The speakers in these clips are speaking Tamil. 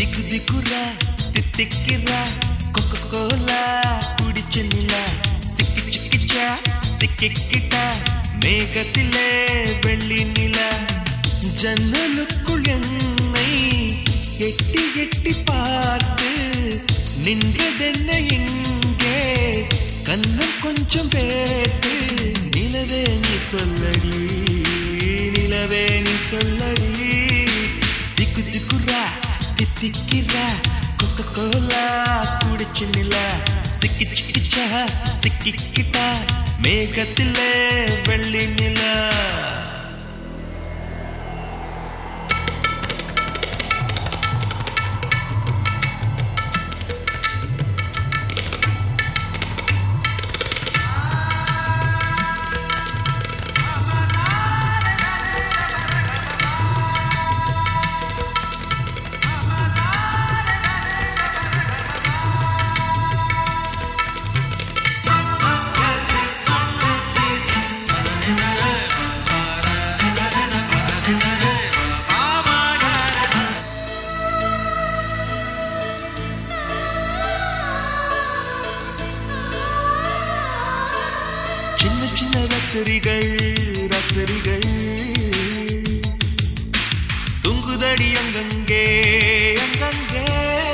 திக்கு திக்குறா தித்திக்கிறா கொக்க கோலா குடிச்ச நிலா சிக்கி சிக்கிச்சா சிக்கிக்கிட்டா மேகத்திலே வெள்ளி நிலா ஜன்னலுக்குள் என்னை எட்டி எட்டி பார்த்து நின்றதென்ன இங்கே கண்ணம் கொஞ்சம் பேட்டு நிலவே நீ சொல்லடி நிலவே நீ சொல்லடி திக்கு திக்குறா தித்திக்கிறா கொக்க கோலா குடிச்சு நிலா சிக்கி சிக்கிச்சா சிக்கிக்கிட்டா மேகத்திலே வெள்ளி நிலா சின்ன சின்ன ரத்திரிகள் ரத்திரிகள் துங்குதடி அங்கங்கே அங்கங்கே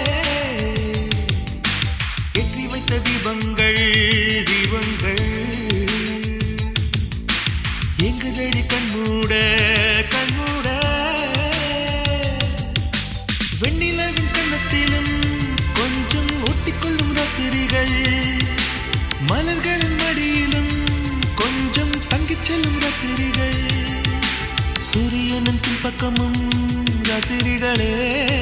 ஏற்றி வைத்த தீபங்கள் தீபங்கள் எங்குதடி கண்மூட கண்மூட வெண்ணிலவின் கண்ணத்திலும் கொஞ்சம் ஒட்டிக்கொள்ளும் ராத்திரிகள் மலர்களின் மடியிலும் கொஞ்சம் தங்கிச் செல்லும் ராத்திரிகள் சூரியனின் பின்பக்கமும் ராத்திரிகளே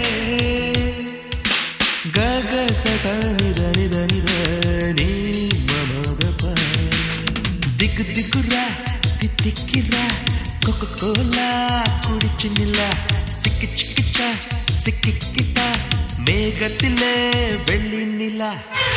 கக சனித நித நித நீ மமதப திக்கு திக்குரா தித்திக்கிறா கொக்க கோலா குடிச்சு நிலா சிக்கி சிக்கிச்சா சிக்கிக்கிட்டா மேகத்திலே வெள்ளி நிலா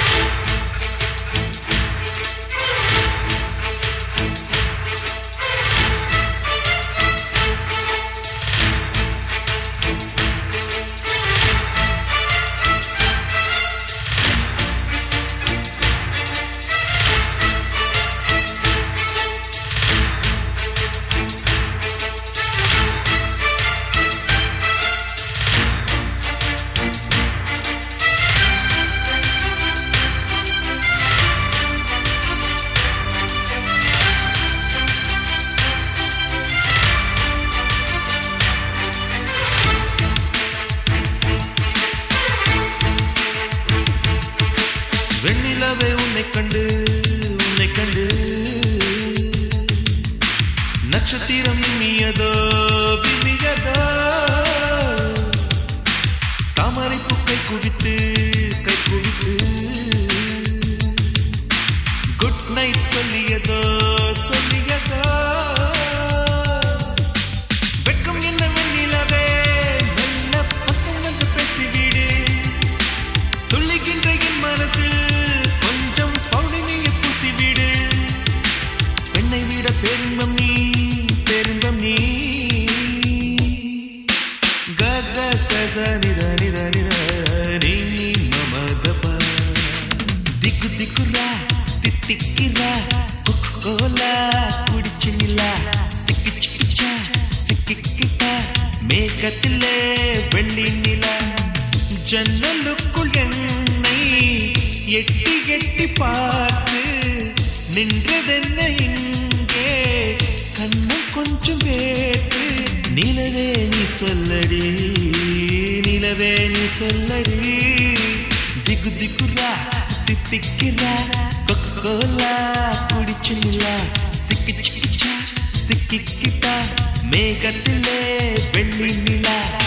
வெண்ணிலவே உன்னை கண்டு உன்னை கண்டு நட்சத்திரம் மின்னியதோ விம்மியதோ தாமரை பூக்கை குவித்து கை குவித்து குட் நைட் சொல்லியதோ சொல்லியதோ வெட்கம் என்ன வெண்ணிலவே மெல்ல பக்கம் வந்து பேசிவிடு துள்ளிக்கின்ற என் மனசில் கொஞ்சம் பௌர்ணமியை பூசிவிடு பெண்ணை விட பெரும்பம் நீ பெரும்பம் நீ கக சச நித நித நித நீ மமதப திக்கு திக்குரா தித்திக்கிறா கொக்கோலா குடிச்சு நிலா சிக்கி சிக்கிச்சா சிக்கிக்கிட்டா மேகத்திலே வெள்ளி நிலா ஜன்னலுக்குள் என்னை எட்டி எட்டி பார்த்து நின்றதென்ன இங்கே கண்ணம் கொஞ்சம் வேட்டு நிலவே நீ சொல்லடி நிலவே நீ சொல்லடி திகு திகுரா தித்திக்கிறா கொக்கோலா குடிச்சு நிலா சிக்கி சிக்கிச்சா சிக்கிக்கிட்டா மேகத்திலே வெள்ளி நிலா